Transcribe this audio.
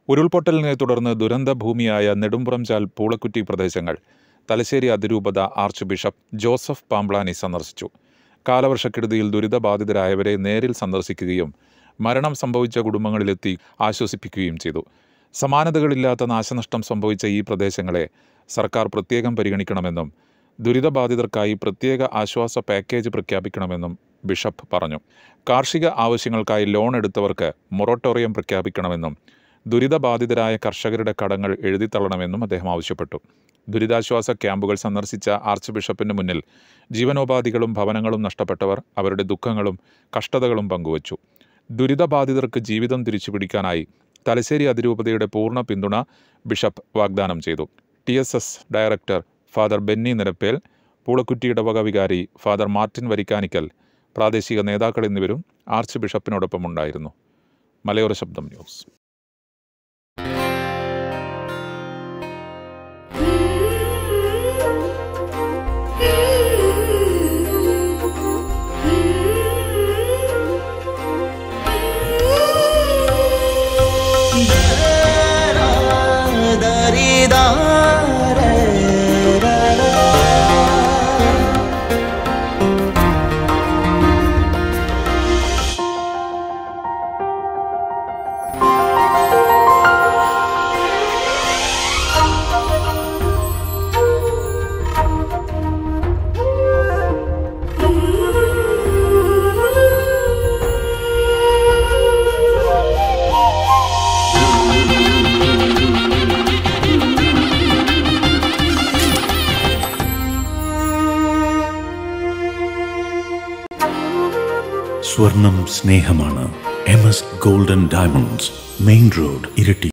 ഉരുൾപൊട്ടലിനെ തുടർന്ന് ദുരന്തഭൂമിയായ നെടുമ്പുറംചാൽ പൂളക്കുറ്റി പ്രദേശങ്ങൾ തലശ്ശേരി അതിരൂപത ആർച്ച് ബിഷപ്പ് ജോസഫ് പാംബ്ലാനി സന്ദർശിച്ചു കാലവർഷക്കെടുതിയിൽ ദുരിതബാധിതരായവരെ നേരിൽ സന്ദർശിക്കുകയും മരണം സംഭവിച്ച കുടുംബങ്ങളിലെത്തി ആശ്വസിപ്പിക്കുകയും ചെയ്തു സമാനതകളില്ലാത്ത നാശനഷ്ടം സംഭവിച്ച ഈ പ്രദേശങ്ങളെ സർക്കാർ പ്രത്യേകം പരിഗണിക്കണമെന്നും ദുരിതബാധിതർക്കായി പ്രത്യേക ആശ്വാസ പാക്കേജ് പ്രഖ്യാപിക്കണമെന്നും ബിഷപ്പ് പറഞ്ഞു കാർഷിക ആവശ്യങ്ങൾക്കായി ലോൺ എടുത്തവർക്ക് മൊറട്ടോറിയം പ്രഖ്യാപിക്കണമെന്നും ദുരിതബാധിതരായ കർഷകരുടെ കടങ്ങൾ എഴുതിത്തള്ളണമെന്നും അദ്ദേഹം ആവശ്യപ്പെട്ടു ദുരിതാശ്വാസ ക്യാമ്പുകൾ സന്ദർശിച്ച ആർച്ച് ബിഷപ്പിന് മുന്നിൽ ജീവനോപാധികളും ഭവനങ്ങളും നഷ്ടപ്പെട്ടവർ അവരുടെ ദുഃഖങ്ങളും കഷ്ടതകളും പങ്കുവച്ചു ദുരിതബാധിതർക്ക് ജീവിതം തിരിച്ചുപിടിക്കാനായി തലശ്ശേരി അതിരൂപതയുടെ പൂർണ്ണ പിന്തുണ ബിഷപ്പ് വാഗ്ദാനം ചെയ്തു T S S director father Benny Nirappel Poolakkutty ഇടവക വികാരി ഫാദർ മാർട്ടിൻ വരിക്കാനിക്കൽ പ്രാദേശിക നേതാക്കൾ എന്നിവരും ആർച്ച് ബിഷപ്പിനോടൊപ്പം ഉണ്ടായിരുന്നു മലയോര ശബ്ദം ന്യൂസ് സ്വർണം സ്നേഹമാണ് M S golden diamonds main road ഇരട്ടി